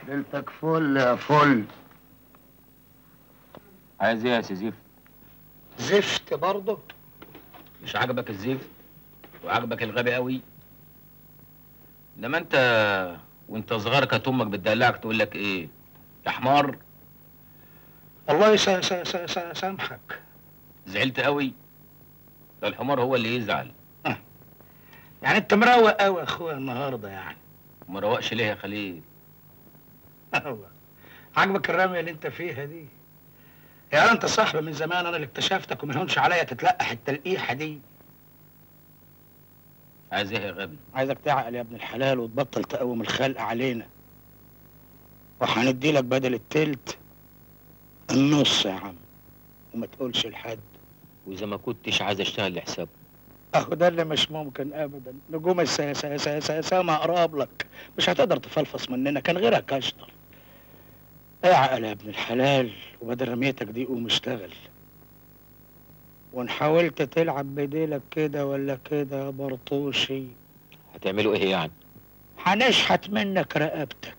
ليلتك فل يا فل عايز ايه يا سي زيف زفت برضه مش عاجبك الزيف وعاجبك الغبي قوي انما انت وانت صغير كانت امك بتدلعك تقول لك ايه يا حمار الله يس- يس- يس- يس- يسامحك زعلت قوي ده الحمار هو اللي يزعل يعني انت مروق قوي يا اخويا النهارده يعني ما روقش ليه يا خليل الله عاجبك الرميه اللي انت فيها دي يا انت صاحبي من زمان انا اللي اكتشفتك وما يهونش عليا تتلقح التلقيحه دي عايز ايه يا غبي عايزك تعقل يا ابن الحلال وتبطل تقوم الخلق علينا وهندي لك بدل التلت النص يا عم وما تقولش لحد واذا ما كنتش عايز اشتغل لحسابه اهو ده اللي مش ممكن ابدا نجوم السما اقرب لك مش هتقدر تفلفص مننا كان غيرك اشطر اعقل يا ابن الحلال وبدل رميتك دي قوم اشتغل وان حاولت تلعب بديلك كده ولا كده يا برطوشي هتعملوا ايه يعني هنشحت منك رقبتك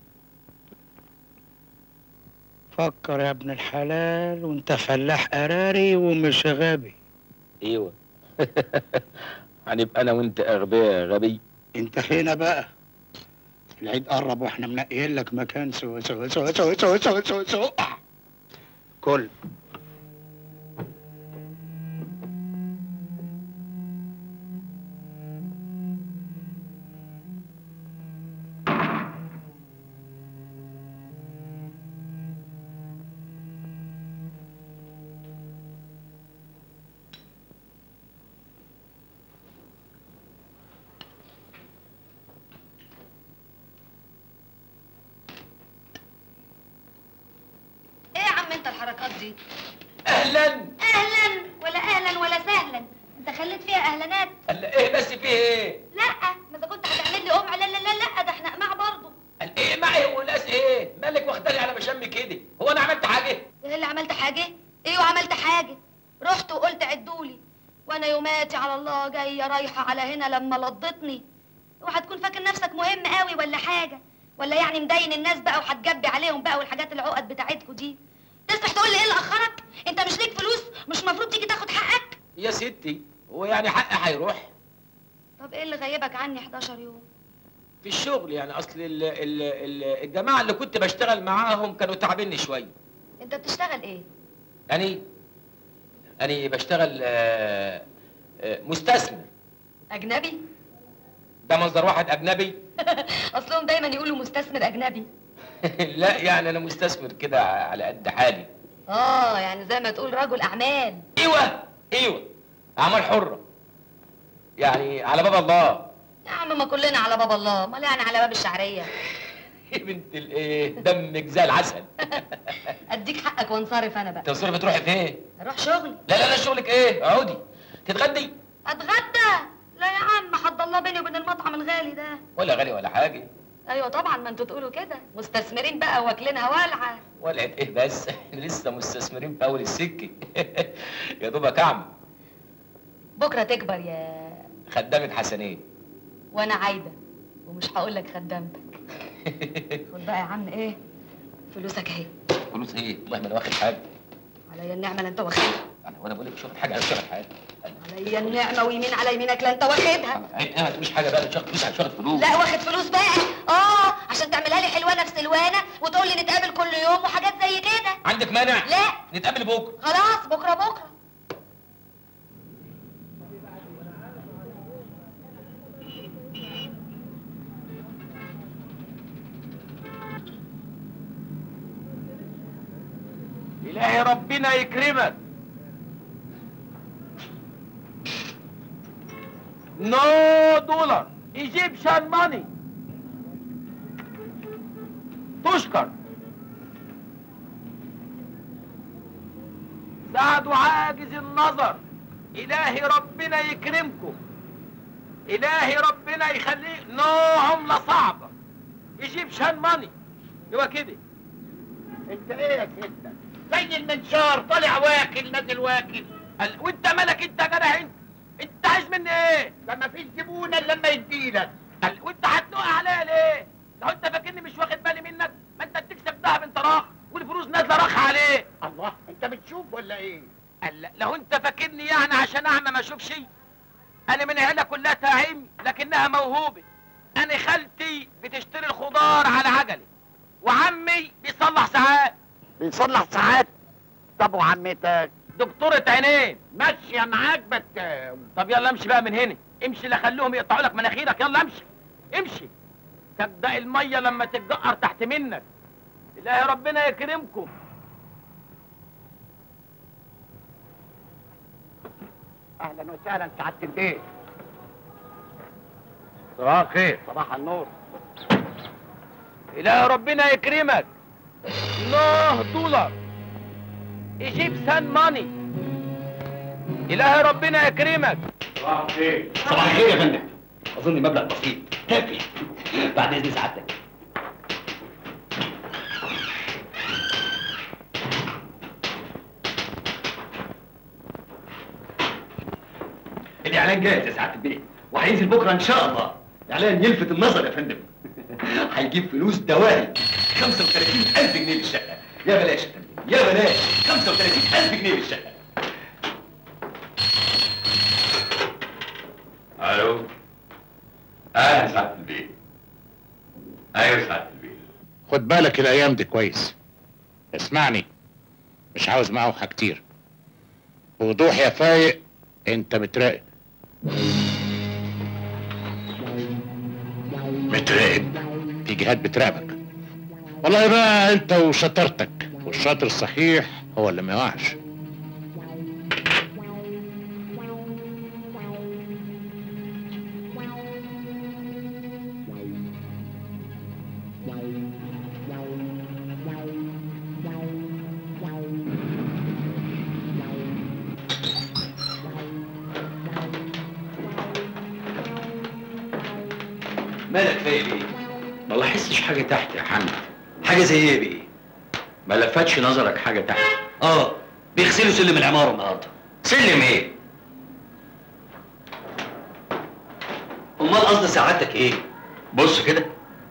فكر يا ابن الحلال وانت فلاح قراري ومش غبي ايوه هنبقى انا وانت اغبياء يا غبي انت هنا بقى العيد قرب واحنا منقيين لك مكان سوا سوا سوا سوا سوا سوا سوا سوا كل ايه يا عم انت الحركات دي اهلا اهلا ولا اهلا ولا سهلا انت خليت فيها اهلانات قال ايه بس فيه ايه لا ما اذا كنت هتعمل لي قمع لا لا لا لا ده احنا قماع برضه قال ايه معي وناس ايه مالك واخداني على مشامي كده هو انا عملت حاجه ايه اللي عملت حاجه ايه وعملت حاجه رحت وقلت عدولي وانا يوماتي على الله جايه رايحه على هنا لما لضتني وهتكون فاكر نفسك مهم قوي ولا حاجه ولا يعني مدين الناس بقى وهتجبي عليهم بقى والحاجات العقد بتاعتكم دي تصلح تقول لي ايه اللي اخرك انت مش ليك فلوس مش المفروض تيجي تاخد حقك يا ستي هو يعني حقي هيروح طب ايه اللي غيبك عني 11 يوم في الشغل يعني اصل ال ال ال الجماعه اللي كنت بشتغل معاهم كانوا تعبني شويه انت بتشتغل ايه يعني انا بشتغل آه، آه، مستثمر اجنبي ده مصدر واحد اجنبي اصلهم دايما يقولوا مستثمر اجنبي لا يعني انا مستثمر كده على قد حالي اه يعني زي ما تقول رجل اعمال ايوه ايوه اعمال حره يعني على باب الله يا عم ما كلنا على باب الله امال يعني على باب الشعريه يا بنت الايه دمك زي العسل اديك حقك وانصرف انا بقى تصرفي تروحي فين اروح شغل لا لا لا شغلك ايه اقعدي تتغدي اتغدى لا يا عم حد الله بيني وبين المطعم الغالي ده ولا غالي ولا حاجه ايوه طبعا ما انتوا تقولوا كده مستثمرين بقى واكلينها والعه ولعت ايه بس احنا لسه مستثمرين في اول السكه يا دوبك اعمى بكره تكبر يا خدامه حسنين وانا عايده ومش هقول لك خدامتك خد بقى يا عم ايه فلوسك اهي فلوس ايه والله ما انا واخد حاجه عليا النعمه لا انت واخدها انا وانا بقول لك مش واخد حاجه انا مش واخد حاجه عليا النعمه ويمين على يمينك لا انت واخدها عيب ايه ما تقوليش حاجه بقى مش واخد فلوس مش واخد فلوس لا واخد فلوس بقى اه عشان تعملها لي حلوانه في سلوانه وتقول لي نتقابل كل يوم وحاجات زي كده عندك مانع لا نتقابل بكره خلاص بكره بكره إلهي ربنا يكرمك نو دولار ايجيبشن ماني تشكر سعد عاجز النظر إلهي ربنا يكرمكم إلهي ربنا يخليك نو عملة صعبة ايجيبشن ماني هو كده انت ايه يا ستة زي المنشار طالع واكل نازل واكل قال وانت مالك انت يا جدع انت انت عايز مني ايه ده مفيش زبون الا لما يديلك قال وانت هتنق عليا ليه لو انت فاكرني مش واخد بالي منك بتشوف ولا ايه قال لو انت فاكرني يعني عشان اعمى ما اشوفش انا من عيله كلها عمي لكنها موهوبه انا خالتي بتشتري الخضار على عجله وعمي بيصلح ساعات بيصلح ساعات طب وعمتك دكتورة عينين ماشيه معاك بت طب يلا امشي بقى من هنا امشي لا خليهم يقطعوا لك مناخيرك يلا امشي امشي تبدا الميه لما تتجقر تحت منك الهي ربنا يكرمكم اهلا وسهلا سعاده البيت صباح الخير صباح النور الهي ربنا يكرمك الله دولار ايجيبسان ماني الهي ربنا يكرمك صباح الخير يا فندم اظن مبلغ بسيط كافي بعد اذن سعادتك الاعلان جاهز يا سعاده البيه وهينزل بكره ان شاء الله اعلان يلفت النظر يا فندم هيجيب فلوس دواهي 35000 جنيه للشقه يا بلاش يا فندم يا بلاش 35000 جنيه للشقه الو اهلا سعاده البيت ايوه سعاده البيت خد بالك الايام دي كويس اسمعني مش عاوز معوحة كتير بوضوح يا فايق انت متراقب متراقب في جهات بتراقبك والله بقى انت وشطارتك والشاطر الصحيح هو اللي ما يقعش مالك فايق ايه؟ ما لاحظتش حاجة تحت يا حمد حاجة زي ايه بيه؟ ما لفتش نظرك حاجة تحت؟ اه بيغسلوا سلم العمارة النهارده سلم ايه؟ امال قصد سعادتك ايه؟ بص كده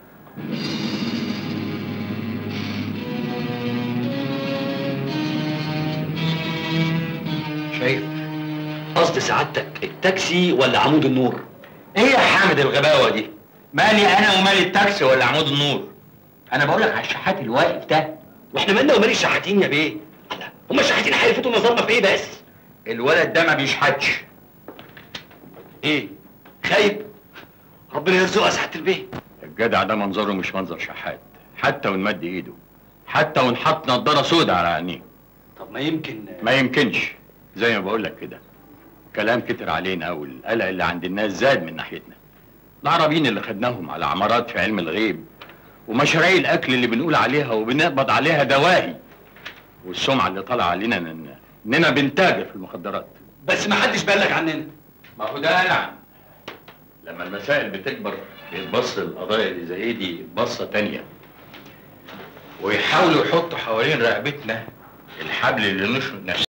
شايف؟ قصد سعادتك التاكسي ولا عمود النور؟ ايه يا حامد الغباوه دي مالي انا ومالي التاكسي ولا عمود النور انا بقول لك على الشحات الواقف ده واحنا مالنا ومال الشحاتين يا بيه؟ الله هما الشحاتين هيلفتوا نظرنا في ايه بس؟ الولد ده ما بيشحتش ايه؟ خايب؟ ربنا يرزقها سعادة البيه الجدع ده منظره مش منظر شحات حتى وان مد ايده حتى وان حط نضاره سودا على عينيه طب ما يمكن ما يمكنش زي ما بقول لك كده كلام كتر علينا والقلق اللي عند الناس زاد من ناحيتنا العربيين اللي خدناهم على عمارات في علم الغيب ومشاريع الاكل اللي بنقول عليها وبنقبض عليها دواهي والسمعه اللي طالعه علينا إن- اننا بنتاجر في المخدرات بس ما حدش بلغ عننا ما هو ده نعم لما المسائل بتكبر بيتبص القضايا اللي زي دي بصه تانية ويحاولوا يحطوا حوالين رقبتنا الحبل اللي نشرب نفسنا